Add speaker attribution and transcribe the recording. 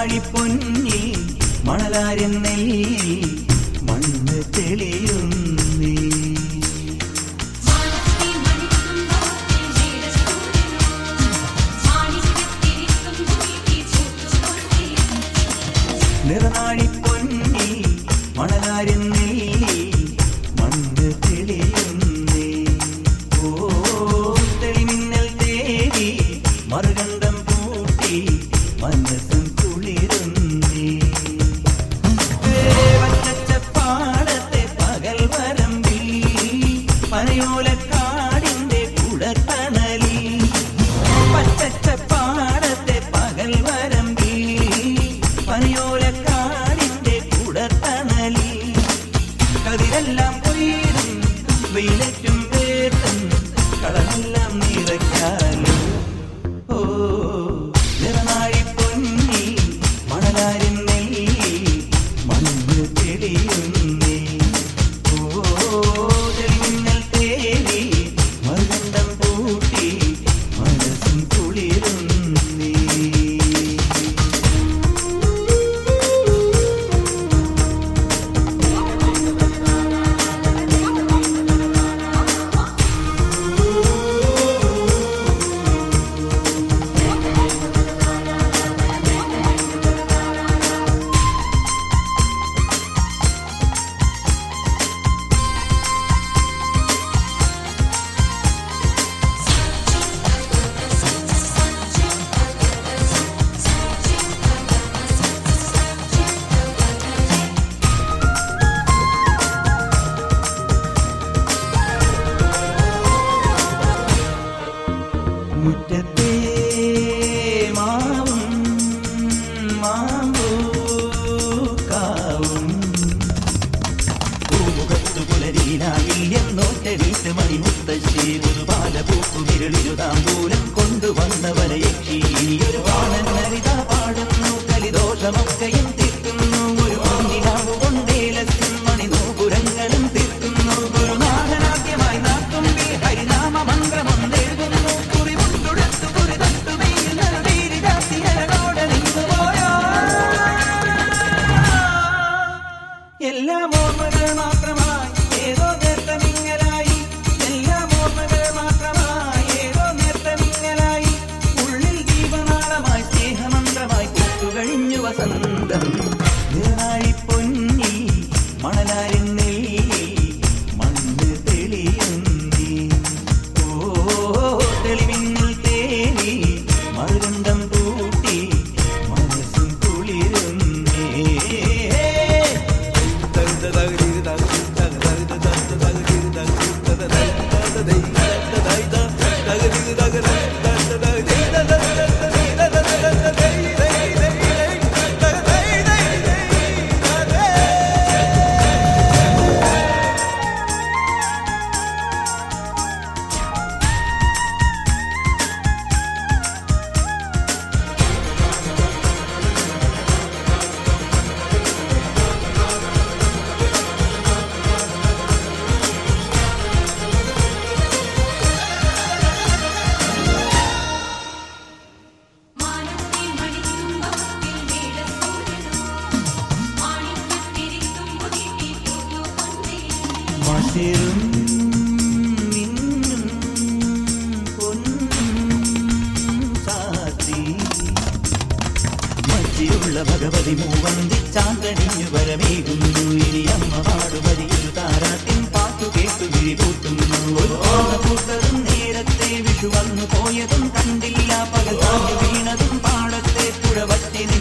Speaker 1: നിറനാഴിപ്പൊന്നി മണലാരൻ നെല്ലി മണ്ണ് തെളിയുന്നേ
Speaker 2: മാനസി മണിക്കുമ്പോൾ വീരസൂര്യനോ മാണിക്യത്തിരിക്കും കുട്ടി ചൂട്ടുകൊണ്ടേ
Speaker 1: നിറനാഴിപ്പൊന്നി മണലാരൻ നെല്ലി മണ്ണ് തെളിയുന്നേ ഓ തെളിമിന്നൽ തേടി മറുകണ്ഠം പൂട്ടി മനസ്സും കുളിരുന്നേ പച്ചപ്പാടത്തെ പകൽ വരമ്പിൽ പനയോലക്കാടിന്റെ കുടത്തണലിൽ പച്ചപ്പാടത്തെ പകൽ വരമ്പിൽ പനയോലക്കാടിന്റെ കുടത്തണലിൽ കതിരെല്ലാം കൊയ്തും വെയിലറ്റും പേർത്തും കളമെല്ലാം നിറയ്ക്കാലും ഓ നിറനാഴി പൊന്നി മണലാരിൻ നെല്ലി മണ്ണ് തെളിയുന്നേ ഓ തെളിമിന്നൽ തേടി മറുകണ്ഠം പൂട്ടി മനസ്സും കുളിരുന്നേ മുറ്റത്തെ മാവും മാമ്പൂക്കാവും പൂമുഖത്തു പുലരീനായിൽ എന്നോറ്റരീത്ത് മണിമുത്തശ്ശി ഒരു പാലപൂക്കു വിരളിരുതാമ്പൂലം കൊണ്ടുവന്നവരെ യക്ഷി ഒരു പാണൻ നരിത പാടുന്നു കലിദോഷമൊക്കെയും തീർക്കുന്നു ഒരു മണ്ണിലാവ് കൊണ്ടേലത്തും മണിനൂപുരങ്ങളും തീർക്കുന്നു ഗുരുനാഥനാദ്യമായി നാട്ടുമ്പിൽ ഹരിനാമ മന്ത്രമൊന്നെഴുതുന്നു കുറിമുണ്ടുടുത്തു കുറി തട്ടുമയിൽ നറുതീരി ജാതി ഹരനോട് നിന്നുപോയോ എല്ലാം ഓർമ്മകൾ മാത്രമായി ഏതോ നേർത്തമിങ്ങലായി എല്ലാം ഓർമ്മകൾ മാത്രമായി ഏതോ നേർത്തമിങ്ങലായി ഉള്ളിൽ ദീപനാളമായി സ്നേഹമന്ത്രമായി കൂട്ടുകഴിഞ്ഞു വസന്തം നിറനാഴി പൊന്നി മണലാരിൻ നെല്ലി മണ്ണ് തെളിയുന്നേ ഓ തെളിവിന്നിൽ തേടി മറുകണ്ഠം പൂട്ടി മനസ്സും കുളിരുന്നേ
Speaker 2: മാനസി മണിക്കുമ്പോൾ വീരസൂര്യനോ മാണിക്യത്തിരിക്കും കുട്ടി ചൂട്ടുകൊണ്ടേ
Speaker 1: മസിറും മിന്നും പൊന്നും ചാത്തി മച്ചിയുള്ള ഭഗവതി മൂവന്തി ചാന്തണിഞ്ഞു വരമേകുന്നു ഇനി അമ്മ പാടുവരിയൊരു താരാട്ടിൻ പാട്ടു കേട്ടു വിരിപൂട്ടുന്നു ഒരു ഓണ പൂത്തതും നേരത്തെ വിഷു വന്നു പോയതും കണ്ടില്ല പകൽ താങ്ങി വീണതും പാടത്തെ പുഴ വറ്റി